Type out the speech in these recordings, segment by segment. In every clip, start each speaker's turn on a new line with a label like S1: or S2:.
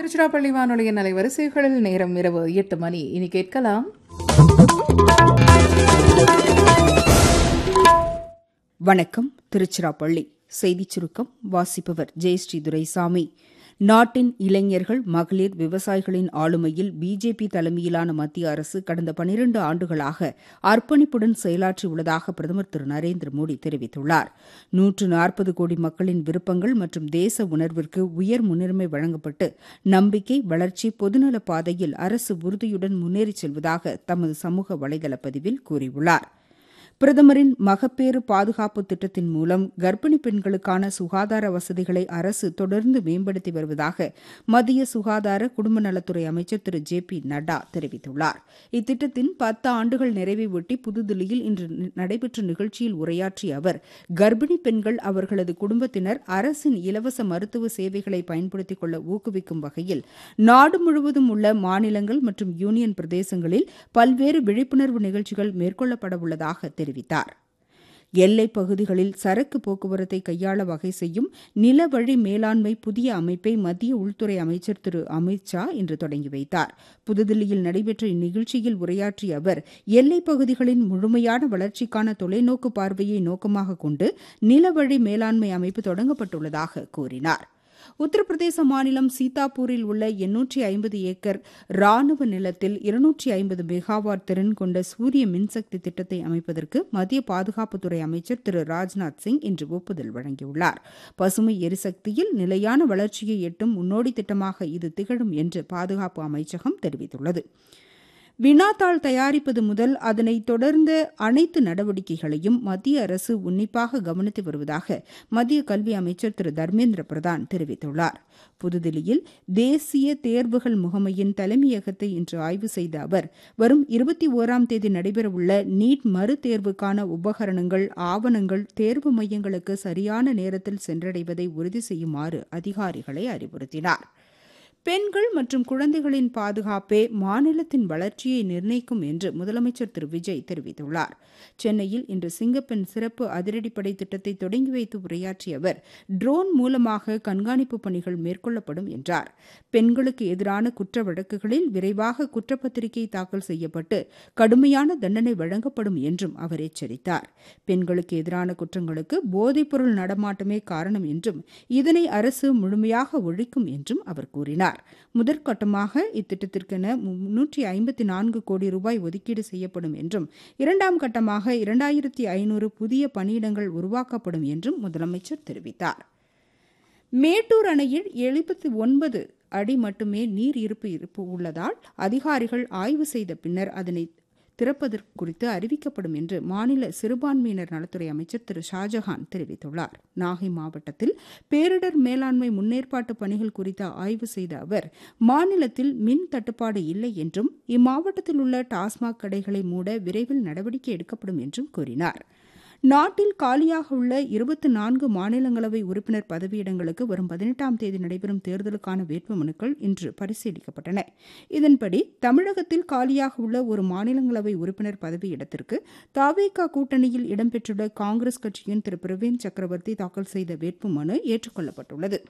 S1: திருச்சிராப்பள்ளி வானொலியின் அலைவரிசைகளில் நேரம் இரவு எட்டு மணி இனி கேட்கலாம்
S2: வணக்கம் திருச்சிராப்பள்ளி செய்திச் சுருக்கம் வாசிப்பவர் ஜெயஸ்ரீ துரைசாமி நாட்டின் இளைஞர்கள் மகளிர் விவசாயிகளின் ஆளுமையில் பிஜேபி தலைமையிலான மத்திய அரசு கடந்த பனிரண்டு ஆண்டுகளாக அர்ப்பணிப்புடன் செயலாற்றியுள்ளதாக பிரதமர் திரு நரேந்திர மோடி தெரிவித்துள்ளார் நூற்று நாற்பது கோடி மக்களின் விருப்பங்கள் மற்றும் தேச உணர்விற்கு உயர் முன்னுரிமை வழங்கப்பட்டு நம்பிக்கை வளர்ச்சி பொதுநல பாதையில் அரசு உறுதியுடன் முன்னேறிச் செல்வதாக தமது சமூக வலைதள பதிவில் கூறியுள்ளார் பிரதமரின் மகப்பேறு பாதுகாப்பு திட்டத்தின் மூலம் கர்ப்பிணி பெண்களுக்கான சுகாதார வசதிகளை அரசு தொடர்ந்து மேம்படுத்தி வருவதாக மத்திய சுகாதார குடும்ப நலத்துறை அமைச்சர் திரு ஜே பி நட்டா தெரிவித்துள்ளார் இத்திட்டத்தின் பத்து ஆண்டுகள் நிறைவை ஒட்டி புதுதில்லியில் இன்று நடைபெற்ற நிகழ்ச்சியில் உரையாற்றிய அவர் கர்ப்பிணி பெண்கள் அவர்களது குடும்பத்தினர் அரசின் இலவச மருத்துவ சேவைகளை பயன்படுத்திக் கொள்ள ஊக்குவிக்கும் வகையில் நாடு முழுவதும் உள்ள மாநிலங்கள் மற்றும் யூனியன் பிரதேசங்களில் பல்வேறு விழிப்புணர்வு நிகழ்ச்சிகள் மேற்கொள்ளப்பட உள்ளதாக தெரிவித்தார் தெரிவித்தார் எல்லைப் பகுதிகளில் சரக்கு போக்குவரத்தை கையாள வகை செய்யும் நிலவழி மேலாண்மை புதிய அமைப்பை மத்திய உள்துறை அமைச்சர் திரு அமித் ஷா இன்று தொடங்கி வைத்தார் புதுதில்லியில் நடைபெற்ற இந்நிகழ்ச்சியில் உரையாற்றிய அவர் எல்லைப் பகுதிகளின் முழுமையான வளர்ச்சிக்கான தொலைநோக்கு பார்வையை நோக்கமாக கொண்டு நிலவழி மேலாண்மை அமைப்பு தொடங்கப்பட்டுள்ளதாக கூறினார் உத்தரப்பிரதேச மாநிலம் சீதாப்பூரில் உள்ள எண்ணூற்றி ஐம்பது ஏக்கர் ராணுவ நிலத்தில் இருநூற்றி ஐம்பது மெகாவாட் திறன் கொண்ட சூரிய மின்சக்தி திட்டத்தை அமைப்பதற்கு மத்திய பாதுகாப்புத்துறை அமைச்சர் திரு ராஜ்நாத் சிங் இன்று ஒப்புதல் வழங்கியுள்ளார் பசுமை எரிசக்தியில் நிலையான வளர்ச்சியை எட்டும் முன்னோடி திட்டமாக இது திகழும் என்று பாதுகாப்பு அமைச்சகம் தெரிவித்துள்ளது வினாத்தாள் தயாரிப்பது முதல் அதனை தொடர்ந்த அனைத்து நடவடிக்கைகளையும் மத்திய அரசு உன்னிப்பாக கவனித்து வருவதாக மத்திய கல்வி அமைச்சர் திரு தர்மேந்திர பிரதான் தெரிவித்துள்ளார் புதுதில்லியில் தேசிய தேர்வுகள் முகமையின் தலைமையகத்தை இன்று ஆய்வு செய்த அவர் வரும் இருபத்தி ஓராம் தேதி நடைபெறவுள்ள நீட் மறு தேர்வுக்கான உபகரணங்கள் ஆவணங்கள் தேர்வு மையங்களுக்கு சரியான நேரத்தில் சென்றடைவதை உறுதி செய்யுமாறு அதிகாரிகளை அறிவுறுத்தினார் பெண்கள் மற்றும் குழந்தைகளின் பாதுகாப்பே மாநிலத்தின் வளர்ச்சியை நிர்ணயிக்கும் என்று முதலமைச்சர் திரு விஜய் தெரிவித்துள்ளார் சென்னையில் இன்று சிங்கப்பெண் சிறப்பு அதிரடிப்படை திட்டத்தை தொடங்கி வைத்து உரையாற்றிய அவர் ட்ரோன் மூலமாக கண்காணிப்பு பணிகள் மேற்கொள்ளப்படும் என்றார் பெண்களுக்கு எதிரான குற்ற வழக்குகளில் விரைவாக குற்றப்பத்திரிகை தாக்கல் செய்யப்பட்டு கடுமையான தண்டனை வழங்கப்படும் என்றும் அவர் எச்சரித்தார் பெண்களுக்கு எதிரான குற்றங்களுக்கு போதைப்பொருள் நடமாட்டமே காரணம் என்றும் இதனை அரசு முழுமையாக ஒழிக்கும் என்றும் அவர் கூறினார் முதற்கட்டமாக இத்திட்டத்திற்கென முன்னூற்றி ஐம்பத்தி நான்கு கோடி ரூபாய் ஒதுக்கீடு செய்யப்படும் என்றும் இரண்டாம் கட்டமாக இரண்டாயிரத்தி ஐநூறு புதிய பணியிடங்கள் உருவாக்கப்படும் என்றும் முதலமைச்சர் தெரிவித்தார் மேட்டூர் அணையில் எழுபத்தி ஒன்பது அடி மட்டுமே நீர் இருப்பு இருப்பு உள்ளதால் அதிகாரிகள் ஆய்வு செய்த பின்னர் அதனை திறப்பதற்கு குறித்து அறிவிக்கப்படும் என்று மாநில சிறுபான்மையினர் நலத்துறை அமைச்சர் திரு ஷாஜஹான் தெரிவித்துள்ளார் நாகை மாவட்டத்தில் பேரிடர் மேலாண்மை முன்னேற்பாட்டு பணிகள் குறித்து ஆய்வு செய்த அவர் மாநிலத்தில் மின் தட்டுப்பாடு இல்லை என்றும் இம்மாவட்டத்தில் உள்ள டாஸ்மாக் கடைகளை மூட விரைவில் நடவடிக்கை எடுக்கப்படும் என்றும் கூறினார் நாட்டில் காலியாக உள்ள இருபத்தி நான்கு மாநிலங்களவை உறுப்பினர் பதவியிடங்களுக்கு வரும் பதினெட்டாம் தேதி நடைபெறும் தேர்தலுக்கான வேட்புமனுக்கள் இன்று பரிசீலிக்கப்பட்டன இதன்படி தமிழகத்தில் காலியாக உள்ள ஒரு மாநிலங்களவை உறுப்பினர் பதவியிடத்திற்கு தாவேகா கூட்டணியில் இடம்பெற்றுள்ள காங்கிரஸ் கட்சியின் திரு பிரவீன் சக்கரவர்த்தி தாக்கல் செய்த வேட்புமனு ஏற்றுக்கொள்ளப்பட்டுள்ளது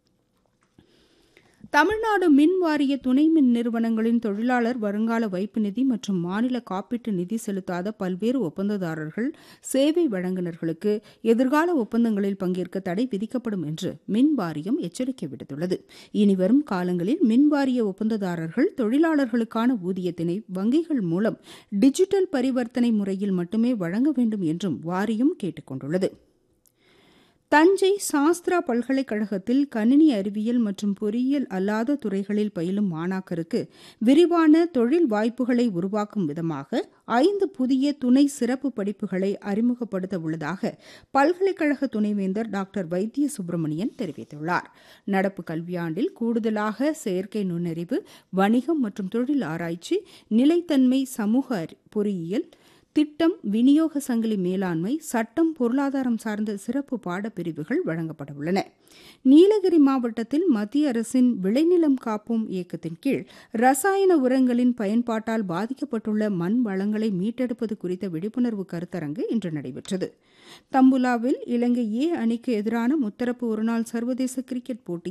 S2: தமிழ்நாடு மின் வாரிய துணை மின் நிறுவனங்களின் தொழிலாளர் வருங்கால வைப்பு நிதி மற்றும் மாநில காப்பீட்டு நிதி செலுத்தாத பல்வேறு ஒப்பந்ததாரர்கள் சேவை வழங்குநர்களுக்கு எதிர்கால ஒப்பந்தங்களில் பங்கேற்க தடை விதிக்கப்படும் என்று மின் வாரியம் எச்சரிக்கை விடுத்துள்ளது இனிவரும் காலங்களில் மின் வாரிய ஒப்பந்ததாரர்கள் தொழிலாளர்களுக்கான ஊதியத்தினை வங்கிகள் மூலம் டிஜிட்டல் பரிவர்த்தனை முறையில் மட்டுமே வழங்க வேண்டும் என்றும் வாரியம் கேட்டுக் கொண்டுள்ளது தஞ்சை சாஸ்திரா பல்கலைக்கழகத்தில் கணினி அறிவியல் மற்றும் பொறியியல் அல்லாத துறைகளில் பயிலும் மாணாக்கருக்கு விரிவான தொழில் வாய்ப்புகளை உருவாக்கும் விதமாக ஐந்து புதிய துணை சிறப்பு படிப்புகளை அறிமுகப்படுத்த உள்ளதாக பல்கலைக்கழக துணைவேந்தர் டாக்டர் வைத்திய சுப்பிரமணியன் தெரிவித்துள்ளார் நடப்பு கல்வியாண்டில் கூடுதலாக செயற்கை நுண்ணறிவு வணிகம் மற்றும் தொழில் ஆராய்ச்சி நிலைத்தன்மை சமூக பொறியியல் திட்டம் விநியோக சங்கிலி மேலாண்மை சட்டம் பொருளாதாரம் சார்ந்த சிறப்பு பாடப்பிரிவுகள் வழங்கப்பட உள்ளன நீலகிரி மாவட்டத்தில் மத்திய அரசின் விளைநிலம் காப்போம் இயக்கத்தின் கீழ் ரசாயன உரங்களின் பயன்பாட்டால் பாதிக்கப்பட்டுள்ள மண் வளங்களை மீட்டெடுப்பது குறித்த விழிப்புணர்வு கருத்தரங்கு இன்று நடைபெற்றது தம்புலாவில் இலங்கை ஏ அணிக்கு எதிரான முத்தரப்பு ஒருநாள் சர்வதேச கிரிக்கெட் போட்டி